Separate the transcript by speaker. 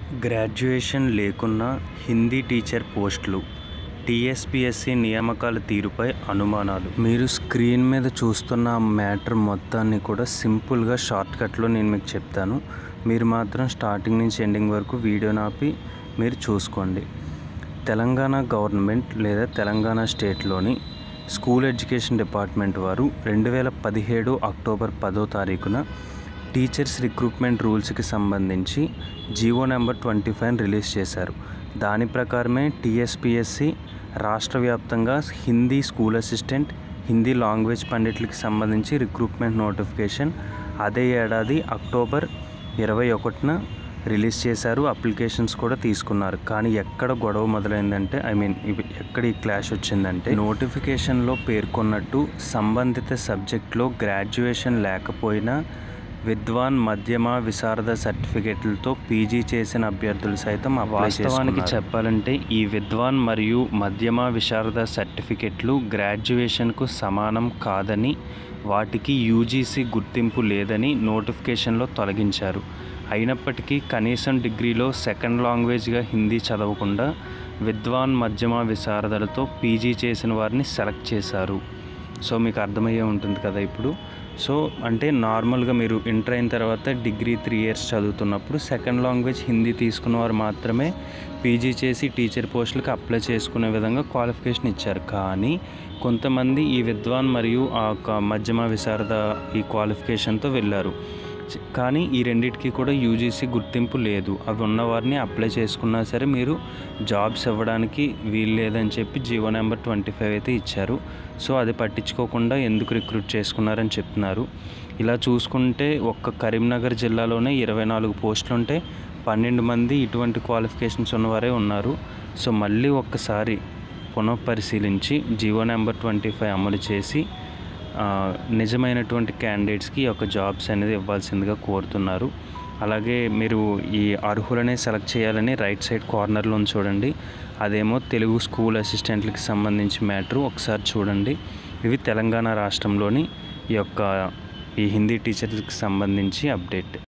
Speaker 1: graduation లేకున్నా Hindi teacher పోస్టులు TSPSC నియామకాల తీరుపై అనుమానాలు మీరు స్క్రీన్ మీద చూస్తున్న మ్యాటర్ మొత్తాన్ని కూడా సింపుల్గా షార్ట్కట్లో నేను మీకు చెప్తాను మీరు మాత్రం స్టార్టింగ్ నుంచి ఎండింగ్ వరకు వీడియోని ఆపి మీరు చూసుకోండి తెలంగాణ గవర్నమెంట్ లేదా తెలంగాణ స్టేట్లోని స్కూల్ ఎడ్యుకేషన్ డిపార్ట్మెంట్ వారు రెండు వేల పదిహేడు అక్టోబర్ పదో తారీఖున టీచర్స్ రిక్రూట్మెంట్ రూల్స్కి సంబంధించి GO number twenty five release చేశారు దాని ప్రకారమే టీఎస్పిఎస్సి రాష్ట్ర వ్యాప్తంగా Hindi school assistant Hindi language పండిట్లకి సంబంధించి రిక్రూట్మెంట్ నోటిఫికేషన్ అదే ఏడాది అక్టోబర్ ఇరవై ఒకటిన రిలీజ్ చేశారు అప్లికేషన్స్ కూడా తీసుకున్నారు కానీ ఎక్కడ గొడవ మొదలైందంటే ఐ మీన్ ఇవి ఎక్కడ ఈ క్లాష్ వచ్చిందంటే నోటిఫికేషన్లో పేర్కొన్నట్టు సంబంధిత సబ్జెక్ట్లో గ్రాడ్యుయేషన్ లేకపోయినా విద్వాన్ మధ్యమ విశారద సర్టిఫికెట్లతో పీజీ చేసిన అభ్యర్థులు సైతం వాస్తవానికి చెప్పాలంటే ఈ విద్వాన్ మరియు మధ్యమ విశారద సర్టిఫికెట్లు గ్రాడ్యుయేషన్కు సమానం కాదని వాటికి యూజీసీ గుర్తింపు లేదని నోటిఫికేషన్లో తొలగించారు అయినప్పటికీ కనీసం డిగ్రీలో సెకండ్ లాంగ్వేజ్గా హిందీ చదవకుండా విద్వాన్ మధ్యమ విశారదలతో పీజీ చేసిన వారిని సెలెక్ట్ చేశారు సో మీకు అర్థమయ్యే ఉంటుంది కదా ఇప్పుడు సో అంటే నార్మల్గా మీరు ఇంటర్ అయిన తర్వాత డిగ్రీ త్రీ ఇయర్స్ చదువుతున్నప్పుడు సెకండ్ లాంగ్వేజ్ హిందీ తీసుకున్న వారు మాత్రమే పీజీ చేసి టీచర్ పోస్టులకు అప్లై చేసుకునే విధంగా క్వాలిఫికేషన్ ఇచ్చారు కానీ కొంతమంది ఈ విద్వాన్ మరియు ఆ యొక్క మధ్యమ విశారద ఈ క్వాలిఫికేషన్తో వెళ్ళారు చ- కానీ ఈ రెండిటికి కూడా యూజీసీ గుర్తింపు లేదు అవి ఉన్న వారిని అప్లై చేసుకున్నా సరే మీరు జాబ్స్ ఇవ్వడానికి వీలు లేదని చెప్పి జీవో నెంబర్ ట్వంటీ ఫైవ్ అయితే ఇచ్చారు సో అది పట్టించుకోకుండా ఎందుకు రిక్రూట్ చేసుకున్నారని చెప్తున్నారు ఇలా చూసుకుంటే ఒక్క కరీంనగర్ జిల్లాలోనే ఇరవై నాలుగు పోస్టులు ఉంటే పన్నెండు మంది ఇటువంటి క్వాలిఫికేషన్స్ ఉన్నవారే ఉన్నారు సో మళ్ళీ ఒక్కసారి పునఃపరిశీలించి జీవో నెంబర్ ట్వంటీ ఫైవ్ అమలు చేసి ఆ, నిజమైనటువంటి క్యాండిడేట్స్కి ఈ యొక్క జాబ్స్ అనేది ఇవ్వాల్సిందిగా కోరుతున్నారు అలాగే మీరు ఈ అర్హులనే సెలెక్ట్ చేయాలని రైట్ సైడ్ కార్నర్లో ఉంది చూడండి అదేమో తెలుగు స్కూల్ అసిస్టెంట్లకి సంబంధించి మ్యాటర్ ఒకసారి చూడండి ఇవి తెలంగాణ రాష్ట్రంలోని ఈ యొక్క ఈ హిందీ టీచర్స్కి సంబంధించి అప్డేట్